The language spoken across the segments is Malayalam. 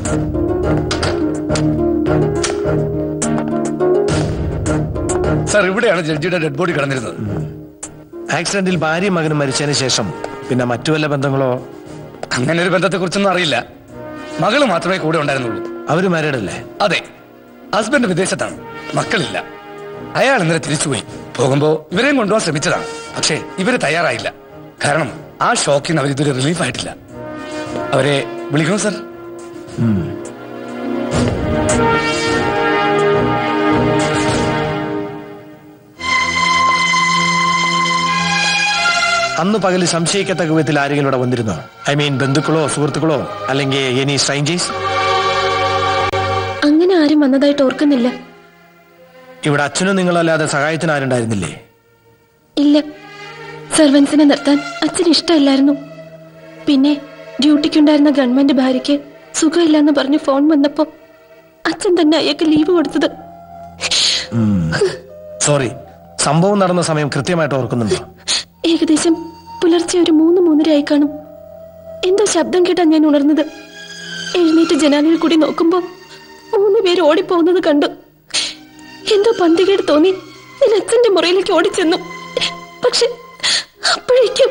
സാർ ഇവിടെയാണ് ജഡ്ജിയുടെ ഡെഡ് ബോഡി കിടന്നിരുന്നത് ആക്സിഡന്റിൽ ഭാര്യയും മകനും മരിച്ചതിന് ശേഷം പിന്നെ മറ്റു വല്ല ബന്ധങ്ങളോ അങ്ങനെ ഒരു ബന്ധത്തെ കുറിച്ചൊന്നും അറിയില്ല മകള് മാത്രമേ കൂടെ ഉണ്ടായിരുന്നുള്ളൂ അവര് മാരീഡല്ലേ അതെ ഹസ്ബൻഡ് വിദേശത്താണ് മക്കളില്ല അയാൾ ഇന്നലെ തിരിച്ചുപോയി പോകുമ്പോ ഇവരെയും കൊണ്ടുപോകാൻ ശ്രമിച്ചതാണ് പക്ഷേ ഇവര് തയ്യാറായില്ല കാരണം ആ ഷോക്കിൽ നിന്ന് അവർ ഇതുവരെ റിലീഫ് ആയിട്ടില്ല അവരെ വിളിക്കണോ സർ അന്ന് പകല് സംശയിക്കത്തക്ക വിധത്തിൽ ആരെങ്കിലും ഇവിടെ വന്നിരുന്നോ ഐ മീൻ ബന്ധുക്കളോ സുഹൃത്തുക്കളോ അല്ലെങ്കിൽ എനി സ്ട്രേഞ്ചേഴ്സ് അങ്ങനെ ആരും വന്നതായിട്ട് ഓർക്കുന്നില്ല ഇവിടെ അച്ഛനും നിങ്ങളല്ലാതെ സഹായത്തിന് ആരുണ്ടായിരുന്നില്ലേ ഇല്ല സർവൻസിനെ നിർത്താൻ അച്ഛന് ഇഷ്ടമില്ലായിരുന്നു പിന്നെ ഡ്യൂട്ടിക്കുണ്ടായിരുന്ന ഗവൺമെന്റ് ഭാര്യയ്ക്ക് സുഖമില്ലെന്ന് പറഞ്ഞ് ഫോൺ വന്നപ്പോ അച്ഛൻ തന്നെ അയാൾക്ക് ലീവ് കൊടുത്തത് സോറി സംഭവം നടന്ന സമയം കൃത്യമായിട്ട് ഓർക്കുന്നുണ്ടോ ഏകദേശം പുലർച്ചെ ഒരു മൂന്ന് മൂന്നരയായി കാണും എന്തോ ശബ്ദം കേട്ടാ ഞാൻ ഉണർന്നത് എഴുന്നേറ്റ് ജനാലയിൽ കൂടി നോക്കുമ്പോ മൂന്ന് പേര് ഓടിപ്പോകുന്നത് കണ്ടു എന്തോ പന്തികേട് തോന്നി ഞാൻ അച്ഛന്റെ മുറിയിലേക്ക് ഓടിച്ചെന്നു പക്ഷെ അപ്പോഴേക്കും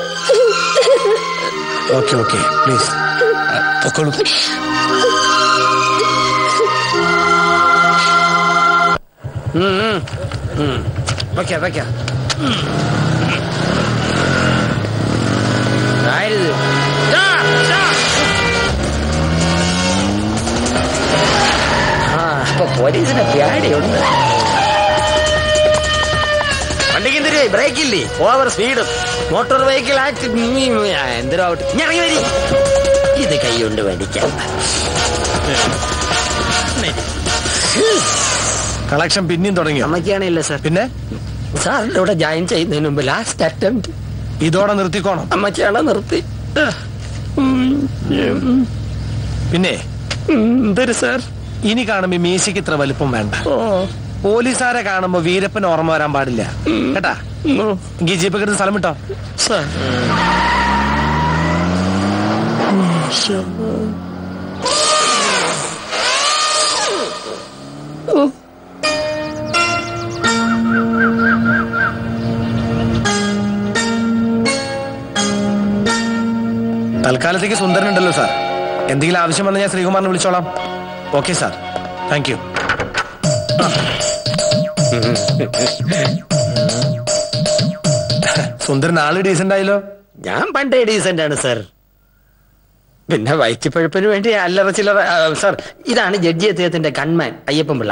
ഓക്കെ ഓക്കെ പ്ലീസ് പൊക്കോളൂ വെക്കാം വെക്കാം ആയത് ആ അപ്പൊ പോലീസിനെ പേടിയുണ്ട് വണ്ടിക്ക് എന്തിരി ബ്രേക്ക് ഇല്ലേ ഓവർ സ്പീഡും മോട്ടോർ വെഹിക്കിൾ ആക്ട് എന്തിനോ ആവട്ടെ ഇനി ഇറങ്ങി വരി ഇത് കൈ കൊണ്ട് മേടിക്കാം കളക്ഷൻ പിന്നെയും തുടങ്ങിയോ അമ്മയ്ക്കാണില്ല സാർ പിന്നെ സാറിന്റെ കൂടെ ജോയിൻ ചെയ്യുന്നതിന് മുമ്പ് ലാസ്റ്റ് അറ്റംപ്റ്റ് ഇതോടെ നിർത്തിക്കോണം അമ്മച്ചാണ് നിർത്തി പിന്നെ എന്തൊരു സാർ ഇനി കാണുമ്പോ മീശയ്ക്ക് ഇത്ര വലുപ്പം വേണ്ട ഓ പോലീസുകാരെ കാണുമ്പോ വീരപ്പൻ ഓർമ്മ വരാൻ പാടില്ല കേട്ടാ എങ്കിൽ ജീപ്പ് കിടന്ന് സ്ഥലം വിട്ടോ സാർ തൽക്കാലത്തേക്ക് സുന്ദരനുണ്ടല്ലോ സാർ എന്തെങ്കിലും ആവശ്യം വന്നാൽ ഞാൻ ശ്രീകുമാറിനെ വിളിച്ചോളാം okay sir thank you Sundaran ആള് ഡീസന്റ് ആയല്ലോ ഞാൻ പണ്ടേ ഡീസന്റ് ആണ് സാർ പിന്നെ വയറ്റിപ്പഴുപ്പിന് വേണ്ടി അല്ലറ ചില്ലറ ആ, സാർ ഇതാണ് ജഡ്ജി അദ്ദേഹത്തിന്റെ കൺമാൻ അയ്യപ്പൻ പിള്ള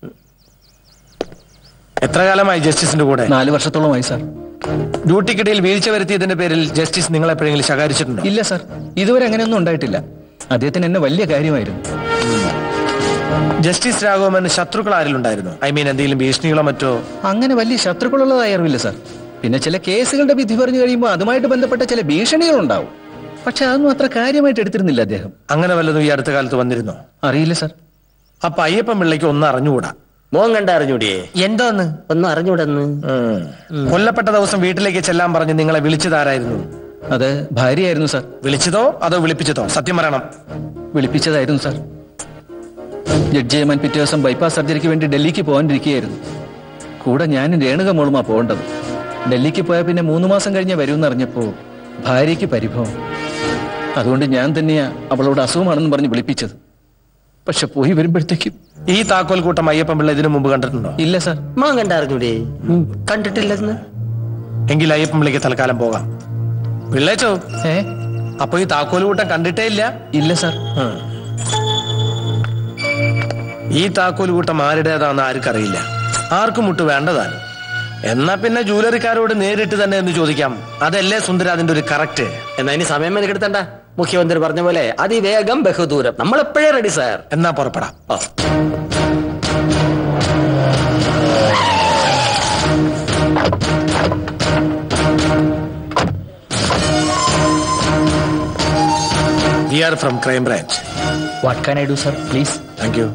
എത്ര കാലമായി ജസ്റ്റിസിന്റെ കൂടെ നാല് വർഷത്തോളമായി സാർ ഡ്യൂട്ടിക്കിടയിൽ വീഴ്ച വരുത്തിയതിന്റെ പേരിൽ ജസ്റ്റിസ് നിങ്ങൾ എപ്പോഴെങ്കിലും ശകാരിച്ചിട്ടുണ്ടോ ഇല്ല സാർ ഇതുവരെ അങ്ങനെയൊന്നും ഉണ്ടായിട്ടില്ല അദ്ദേഹത്തിന് എന്നെ വലിയ കാര്യമായിരുന്നു ജസ്റ്റിസ് രാഘവന് ശത്രുക്കൾ ആരെങ്കിലും ഉണ്ടായിരുന്നു ഐ മീൻ എന്തെങ്കിലും ഭീഷണികളോ മറ്റോ അങ്ങനെ വലിയ ശത്രുക്കളുള്ളതായി അറിവില്ല സാർ പിന്നെ ചില കേസുകളുടെ വിധി പറഞ്ഞു കഴിയുമ്പോൾ അതുമായിട്ട് ബന്ധപ്പെട്ട ചില ഭീഷണികൾ ഉണ്ടാവും പക്ഷെ അതൊന്നും അത്ര കാര്യമായിട്ട് എടുത്തിരുന്നില്ല അദ്ദേഹം അങ്ങനെ വല്ലതും ഈ അടുത്ത കാലത്ത് വന്നിരുന്നോ അറിയില്ല സാർ അപ്പൊ അയ്യപ്പൻ പിള്ളയ്ക്ക് ഒന്നും അറിഞ്ഞുകൂടാ മോൻ കണ്ട അറിഞ്ഞൂടിയേ എന്താന്ന് ഒന്നും അറിഞ്ഞൂടെന്ന് കൊല്ലപ്പെട്ട ദിവസം വീട്ടിലേക്ക് ചെല്ലാൻ പറഞ്ഞ് നിങ്ങളെ വിളിച്ചതാരായിരുന്നു അത് ഭാര്യയായിരുന്നു സാർ വിളിച്ചതോ അതോ വിളിപ്പിച്ചതോ സത്യം പറയണം വിളിപ്പിച്ചതായിരുന്നു സാർ ജഡ്ജി ജയമാൻ പിറ്റേ ദിവസം ബൈപ്പാസ് സർജറിക്ക് വേണ്ടി ഡൽഹിക്ക് പോകാനിരിക്കുകയായിരുന്നു കൂടെ ഞാനും രേണുക മോളുമാ പോകേണ്ടത് ഡൽഹിക്ക് പോയാൽ പിന്നെ മൂന്ന് മാസം കഴിഞ്ഞ് വരുമെന്ന് അറിഞ്ഞപ്പോ ഭാര്യയ്ക്ക് പരിഭവം അതുകൊണ്ട് ഞാൻ തന്നെയാ അവളോട് അസുഖമാണെന്ന് പറഞ്ഞ് വിളിപ്പിച്ചത് പക്ഷെ പോയി വരുമ്പോഴത്തേക്കും ഈ താക്കോൽ കൂട്ടം അയ്യപ്പൻ പിള്ള ഇതിനു മുമ്പ് കണ്ടിട്ടുണ്ടോ ഇല്ല സാർ മോൻ കണ്ട അറിഞ്ഞൂടിയേ കണ്ടിട്ടില്ലെന്ന് എങ്കിൽ അയ്യപ്പൻ പിള്ളയ്ക്ക് തൽക്കാലം പോകാം പിള്ളേച്ചോ ഏ അപ്പൊ ഈ താക്കോൽ കൂട്ടം കണ്ടിട്ടേ ഇല്ല ഇല്ല സാർ ഉം. ഈ താക്കോൽ കൂട്ടം ആരുടേതാണെന്ന് ആർക്കറിയില്ല ആർക്കും മുട്ട് വേണ്ടതാണ് എന്നാ പിന്നെ ജൂവലറിക്കാരോട് നേരിട്ട് തന്നെ എന്ന് ചോദിക്കാം അതല്ലേ സുന്ദര അതിന്റെ ഒരു കറക്റ്റ് എന്നാ ഇനി സമയം മെനക്കെടുത്തണ്ട മുഖ്യമന്ത്രി പറഞ്ഞ പോലെ അതിവേഗം ബഹുദൂരം നമ്മൾ എപ്പോഴേ റെഡി സാർ എന്നാ പുറപ്പെടാം oh we are from crime branch what can I do sir please thank you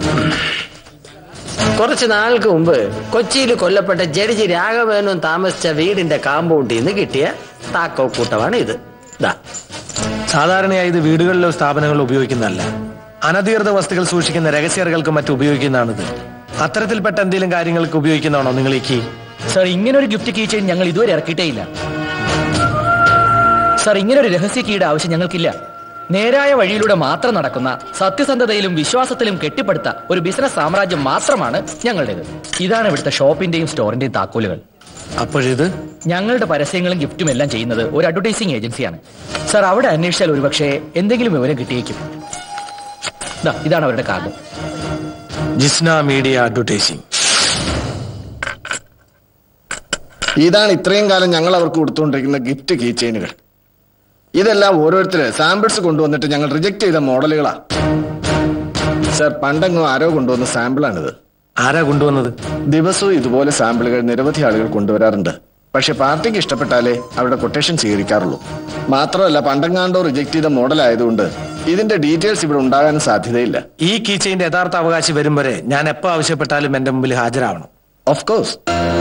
കുറച്ച് നാൾക്ക് മുമ്പ് കൊച്ചിയിൽ കൊല്ലപ്പെട്ട ജഡ്ജി രാഘവേനും താമസിച്ച വീടിന്റെ കാമ്പൗണ്ടിൽ നിന്ന് കിട്ടിയ താക്കോ കൂട്ടമാണ് ഇത് ദാ സാധാരണയായി ഇത് വീടുകളിലോ സ്ഥാപനങ്ങളിലോ ഉപയോഗിക്കുന്നതല്ല അനധികൃത വസ്തുക്കൾ സൂക്ഷിക്കുന്ന രഹസ്യറുകൾക്ക് മറ്റും ഉപയോഗിക്കുന്നതാണിത് അത്തരത്തിൽപ്പെട്ട എന്തെങ്കിലും കാര്യങ്ങൾക്ക് ഉപയോഗിക്കുന്നതാണോ നിങ്ങൾ ഈ കീ സർ ഇങ്ങനെ ഒരു ഗിഫ്റ്റ് കീ ചെയിൻ ഞങ്ങൾ ഇതുവരെ ഇറക്കിയിട്ടേ ഇല്ല സർ ഇങ്ങനെ ഒരു രഹസ്യ കീയുടെ ആവശ്യം ഞങ്ങൾക്കില്ല നേരായ വഴിയിലൂടെ മാത്രം നടക്കുന്ന സത്യസന്ധതയിലും വിശ്വാസത്തിലും കെട്ടിപ്പടുത്ത ഒരു ബിസിനസ് സാമ്രാജ്യം മാത്രമാണ് ഞങ്ങളുടേത് ഇതാണ് ഇവിടുത്തെ ഷോപ്പിന്റെയും സ്റ്റോറിന്റെയും താക്കോലുകൾ അപ്പോഴിത് ഞങ്ങളുടെ പരസ്യങ്ങളും ഗിഫ്റ്റും എല്ലാം ചെയ്യുന്നത് ഒരു അഡ്വർടൈസിംഗ് ഏജൻസിയാണ് സർ അവിടെ അന്വേഷിച്ചാൽ ഒരുപക്ഷെ എന്തെങ്കിലും വിവരം കിട്ടിയേക്കും ദാ, ഇതാണ് അവരുടെ കാർഡ് ജിസ്ന മീഡിയ അഡ്വർടൈസിംഗ് ഇതാണ് ഇത്രയും കാലം ഞങ്ങൾ അവർക്ക് കൊടുത്തുകൊണ്ടിരിക്കുന്ന ഗിഫ്റ്റ് കീ ചെയിനുകൾ ഇതെല്ലാം ഓരോരുത്തര് സാമ്പിൾസ് കൊണ്ടുവന്നിട്ട് ഞങ്ങൾ റിജക്ട് ചെയ്ത മോഡലുകളാ സർ പണ്ടെങ്ങും ആരോ കൊണ്ടുവന്ന സാമ്പിളാണിത് ആരാ കൊണ്ടുവന്നത് ദിവസവും ഇതുപോലെ സാമ്പിളുകൾ നിരവധി ആളുകൾ കൊണ്ടുവരാറുണ്ട് പക്ഷെ പാർട്ടിക്ക് ഇഷ്ടപ്പെട്ടാലേ അവരുടെ കൊട്ടേഷൻ സ്വീകരിക്കാറുള്ളൂ മാത്രമല്ല പണ്ടെങ്ങാണ്ടോ റിജക്ട് ചെയ്ത മോഡൽ ആയതുകൊണ്ട് ഇതിന്റെ ഡീറ്റെയിൽസ് ഇവിടെ ഉണ്ടാകാൻ സാധ്യതയില്ല ഈ കീ ചെയിന്റെ യഥാർത്ഥ അവകാശി വരും വരെ ഞാൻ എപ്പോ ആവശ്യപ്പെട്ടാലും എന്റെ മുമ്പിൽ ഹാജരാവണം ഓഫ് കോഴ്സ്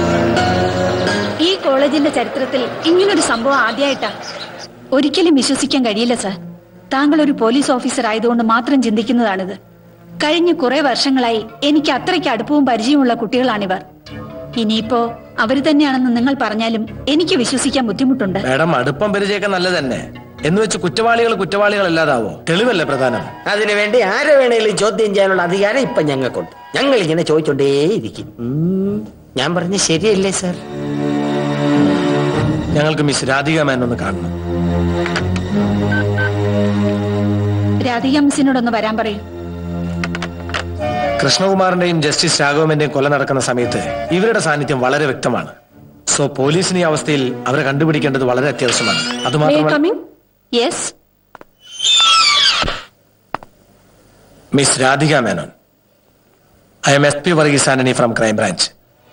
ഈ കോളേജിന്റെ ചരിത്രത്തിൽ ഇങ്ങനൊരു സംഭവം ആദ്യമായിട്ടാ ഒരിക്കലും വിശ്വസിക്കാൻ കഴിയില്ല സർ താങ്കൾ ഒരു പോലീസ് ഓഫീസർ ആയതുകൊണ്ട് മാത്രം ചിന്തിക്കുന്നതാണിത് കഴിഞ്ഞ കുറെ വർഷങ്ങളായി എനിക്ക് അത്രയ്ക്ക് അടുപ്പവും പരിചയമുള്ള കുട്ടികളാണിവർ ഇനിയിപ്പോ അവര് തന്നെയാണെന്ന് നിങ്ങൾ പറഞ്ഞാലും എനിക്ക് വിശ്വസിക്കാൻ ബുദ്ധിമുട്ടുണ്ട് മാഡം അടുപ്പം പരിചയമൊക്കെ നല്ലത് തന്നെ എന്ന് വെച്ച് കുറ്റവാളികൾ കുറ്റവാളികളല്ലാതാവോ തെളിവല്ലേ പ്രധാനം അതിനു വേണ്ടി ആരെ വേണേലും ചോദ്യം ചെയ്യാനുള്ള അധികാരം ഇപ്പൊ ഞങ്ങൾക്കുണ്ട് ഞങ്ങൾ ഇങ്ങനെ ചോദിച്ചോണ്ടേയിരിക്കും ഉം, ഞാൻ പറഞ്ഞ ശരിയല്ലേ സാർ ഞങ്ങൾക്ക് മിസ് രാധിക മേനോൻ ഒന്ന് കാണണം രാധിക മിസ്സിനോടൊന്ന് വരാൻ പറയൂ കൃഷ്ണകുമാറിന്റെയും ജസ്റ്റിസ് രാഘവന്റെയും കൊല നടക്കുന്ന സമയത്ത് ഇവരുടെ സാന്നിധ്യം വളരെ വ്യക്തമാണ് സോ പോലീസിന് ഈ അവസ്ഥയിൽ അവരെ കണ്ടുപിടിക്കേണ്ടത് വളരെ അത്യാവശ്യമാണ് മേ അതുമാത്രമല്ല coming yes miss Radhika Menon I am S P Varghese Antony from crime branch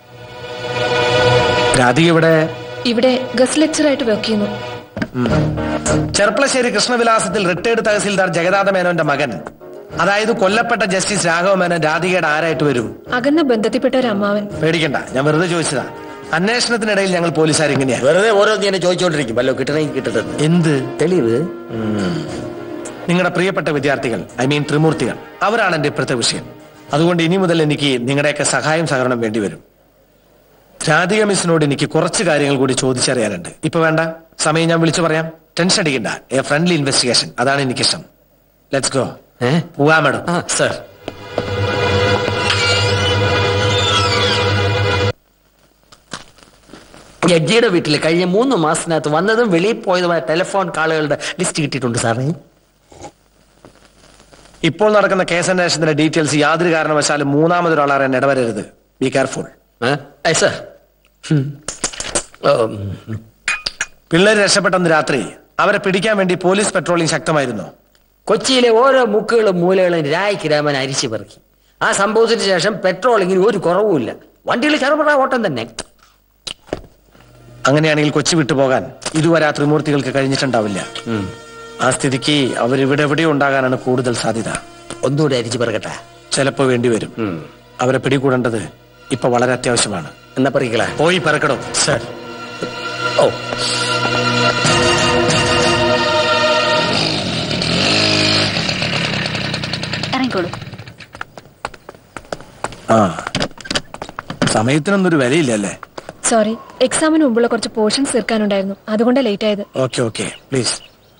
Radhika ഇവിടെ ഇവിടെ ഗസ്റ്റ് ലെക്ചറായിട്ട് വർക്ക് ചെയ്യുന്നു ചെർപ്പളശ്ശേരി കൃഷ്ണവിലാസത്തിൽ റിട്ടയർഡ് തഹസീൽദാർ ജഗന്നാഥ മേനോന്റെ മകൻ അതായത് കൊല്ലപ്പെട്ട ജസ്റ്റിസ് രാഘവ മേനോൻ രാധികയുടെ ആരായിട്ട് വരും അകന്ന ബന്ധത്തിൽപ്പെട്ട ഒരു അമ്മാവൻ പേടിക്കണ്ട ഞാൻ വെറുതെ ചോദിച്ചതാ അന്വേഷണത്തിനിടയിൽ ഞങ്ങൾ പോലീസുകാർ ഇങ്ങനെയാ വെറുതെ ഓരോന്ന് ഇങ്ങനെ ചോദിച്ചോണ്ടിരിക്കും വല്ലോ കിട്ടണമെങ്കിൽ കിട്ടട്ടെ എന്ത് തെളിവ് നിങ്ങളുടെ പ്രിയപ്പെട്ട വിദ്യാർത്ഥികൾ ഐ മീൻ ത്രിമൂർത്തികൾ അവരാണ് എന്റെ ഇപ്പോഴത്തെ വിഷയം അതുകൊണ്ട് ഇനി മുതൽ എനിക്ക് നിങ്ങളുടെയൊക്കെ സഹായം സഹകരണം വേണ്ടി വരും രാധിക മിസ്സിനോട് എനിക്ക് കുറച്ച് കാര്യങ്ങൾ കൂടി ചോദിച്ചറിയാനുണ്ട് ഇപ്പൊ വേണ്ട സമയം ഞാൻ വിളിച്ചു പറയാം ടെൻഷൻ അടിക്കണ്ട എ ഫ്രണ്ട്ലി ഇൻവെസ്റ്റിഗേഷൻ അതാണ് എനിക്കിഷ്ടം ലെറ്റ്സ് ഗോ ഏ? പോവാ മാഡം ആ സാർ ജഡ്ജിയുടെ വീട്ടിൽ കഴിഞ്ഞ മൂന്ന് മാസത്തിനകത്ത് വന്നതും വെളിയിൽ പോയതുമായ ടെലിഫോൺ കാളുകളുടെ ലിസ്റ്റ് കിട്ടിയിട്ടുണ്ട് സാറേ ഇപ്പോൾ നടക്കുന്ന കേസ് അന്വേഷണത്തിന്റെ ഡീറ്റെയിൽസ് യാതൊരു കാരണവശാലും മൂന്നാമതൊരാൾ അറിയാൻ ഇടവരരുത് ബി കെയർഫുൾ ഏ? ഏ, സാർ ഉം. ഓ, ഉം. പിള്ളേർ രക്ഷപ്പെട്ടന്ന് രാത്രി അവരെ പിടിക്കാൻ വേണ്ടി പോലീസ് പെട്രോളിംഗ് ശക്തമായിരുന്നു കൊച്ചിയിലെ ഓരോ മുക്കുകളും മൂലകളും രായ്ക്ക് രാമൻ അരിച്ചു പെറുക്കി ആ സംഭവത്തിന് ശേഷം പെട്രോളിങ്ങിന് ഒരു കുറവുമില്ല വണ്ടിയിൽ ചെറുപട ഓട്ടം തന്നെ അങ്ങനെയാണെങ്കിൽ കൊച്ചി വിട്ടുപോകാൻ ഇതുവരെ ആ ത്രിമൂർത്തികൾക്ക് കഴിഞ്ഞിട്ടുണ്ടാവില്ല ആ സ്ഥിതിക്ക് അവരിവിടെ എവിടെയോ ഉണ്ടാകാനാണ് കൂടുതൽ സാധ്യത ഒന്നുകൂടെ അരിച്ചു പെറുകട്ടെ ചിലപ്പോ വേണ്ടിവരും അവരെ പിടികൂടേണ്ടത് ഇപ്പൊ വളരെ അത്യാവശ്യമാണ് എന്നാ പറിക്കളാ പോയി പിറക്കടോ സാർ ഓ ഇറങ്ങിക്കോളൂ ആ സമയത്തിനൊന്നും ഒരു വിലയില്ലല്ലേ സോറി എക്സാമിന് മുമ്പുള്ള കുറച്ച് പോർഷൻസ് തീർക്കാനുണ്ടായിരുന്നു അതുകൊണ്ടാണ് ലേറ്റ് ആയത് ഓക്കെ ഓക്കെ പ്ലീസ്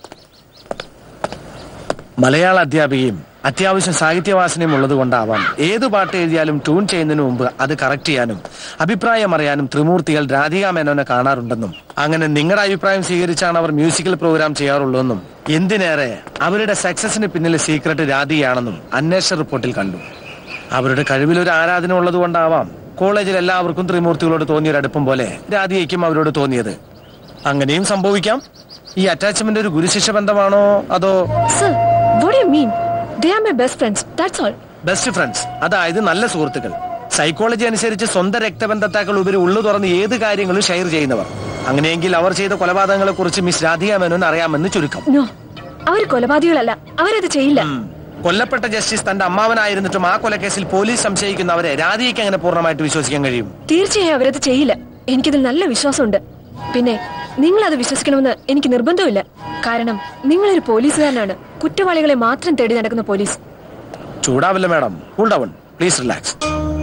മലയാള അധ്യാപികയും അത്യാവശ്യം സാഹിത്യവാസനയും ഉള്ളത് കൊണ്ടാവാം ഏത് പാട്ട് എഴുതിയാലും ട്യൂൺ ചെയ്യുന്നതിന് മുമ്പ് അത് കറക്റ്റ് ചെയ്യാനും അഭിപ്രായം അറിയാനും ത്രിമൂർത്തികൾ രാധിക മേനോനെ കാണാറുണ്ടെന്നും അങ്ങനെ നിങ്ങളുടെ അഭിപ്രായം സ്വീകരിച്ചാണ് അവർ മ്യൂസിക്കൽ പ്രോഗ്രാം ചെയ്യാറുള്ളതെന്നും എന്തിനേറെ അവരുടെ സക്സസിന് പിന്നിലെ സീക്രട്ട് രാധികയാണെന്നും അന്വേഷണ റിപ്പോർട്ടിൽ കണ്ടു അവരുടെ കഴിവിൽ ഒരു ആരാധന ഉള്ളത് കൊണ്ടാവാം കോളേജിൽ എല്ലാവർക്കും ത്രിമൂർത്തികളോട് തോന്നിയ ഒരു അടുപ്പം പോലെ രാധികയ്ക്കും അവരോട് തോന്നിയത് അങ്ങനെയും സംഭവിക്കാം ഈ അറ്റാച്ച്മെന്റ് ഒരു ഗുരുശിഷ്യ ബന്ധമാണോ അതോ sir what you mean they are my best friends that's all best friends അതായത് നല്ല സുഹൃത്തുക്കൾ സൈക്കോളജി അനുസരിച്ച് സ്വന്തം രക്തബന്ധത്താക്കൾ ഉപരി ഉള്ളു തുറന്ന് ഏത് കാര്യങ്ങളും ഷെയർ ചെയ്യുന്നവർ അങ്ങനെയെങ്കിൽ അവർ ചെയ്ത കൊലപാതകങ്ങളെ കുറിച്ച് മിസ് രാധിക മേനോൻ അറിയാമെന്ന് ചുരുക്കം നോ അവർ കൊലപാതകളല്ല അവരത് ചെയ്യില്ല ഉം. കൊല്ലപ്പെട്ട ജസ്റ്റിസ് തന്റെ അമ്മാവനായിരുന്നിട്ടും ആ കൊലക്കേസിൽ പോലീസ് സംശയിക്കുന്നവരെ രാധികയ്ക്ക് അങ്ങനെ പൂർണ്ണമായിട്ട് വിശ്വസിക്കാൻ കഴിയും തീർച്ചയായും അവരത് ചെയ്യില്ല എനിക്കിതിൽ നല്ല വിശ്വാസമുണ്ട് പിന്നെ നിങ്ങൾ അത് വിശ്വസിക്കണമെന്ന് എനിക്ക് നിർബന്ധമില്ല കാരണം നിങ്ങളൊരു പോലീസുകാരനാണ് കുറ്റവാളികളെ മാത്രം തേടി നടക്കുന്ന പോലീസ് ചൂടാവില്ല madam cool down please relax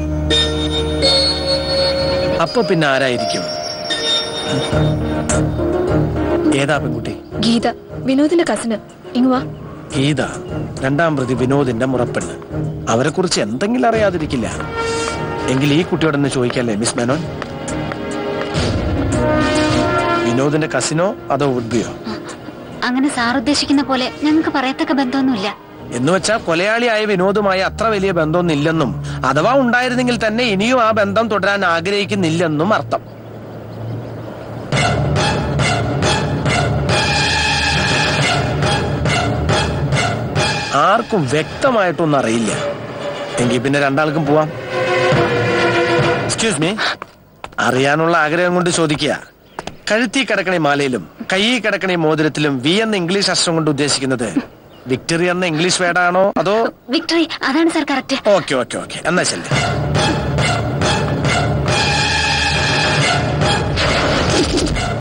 അപ്പൊ പിന്നെ ആരായിരിക്കും ഏതാ പെൺകുട്ടി ഗീത വിനോദിന്റെ കസിന് ഇങ്ങ് വാ ഗീത രണ്ടാം പ്രതി വിനോദിന്റെ മുറപ്പെണ്ണ് അവരെ കുറിച്ച് എന്തെങ്കിലും അറിയാതിരിക്കില്ല എങ്കിൽ ഈ കുട്ടിയോടൊന്ന് ചോദിക്കല്ലേ മിസ് മേനോൻ വിനോദിന്റെ കസിനോ അതോ വുഡ്ബിയോ അങ്ങനെ സാർ ഉദ്ദേശിക്കുന്ന പോലെ ഞങ്ങൾക്ക് പറയത്തക്ക ബന്ധമൊന്നുമില്ല എന്ന് വെച്ചാൽ കൊലയാളിയായ വിനോദുമായി അത്ര വലിയ ബന്ധമൊന്നുമില്ലെന്നും അഥവാ ഉണ്ടായിരുന്നെങ്കിൽ തന്നെ ഇനിയും ആ ബന്ധം തുടരാൻ ആഗ്രഹിക്കുന്നില്ലെന്നും അർത്ഥം ആർക്കും വ്യക്തമായിട്ടൊന്നും അറിയില്ല എങ്കിൽ പിന്നെ രണ്ടാൾക്കും പോവാം എക്സ്ക്യൂസ് മീ അറിയാനുള്ള ആഗ്രഹം കൊണ്ട് ചോദിക്കുക കഴുത്തി കിടക്കണ മാലയിലും കയ്യിൽ കിടക്കണ മോതിരത്തിലും വി എന്ന ഇംഗ്ലീഷ് അക്ഷരം കൊണ്ട് ഉദ്ദേശിക്കുന്നത് വിക്ടറി എന്ന ഇംഗ്ലീഷ് വേർഡാണോ അതോ വിക്ടറി അതാണ് sir correct okay okay okay എന്നാ ശരി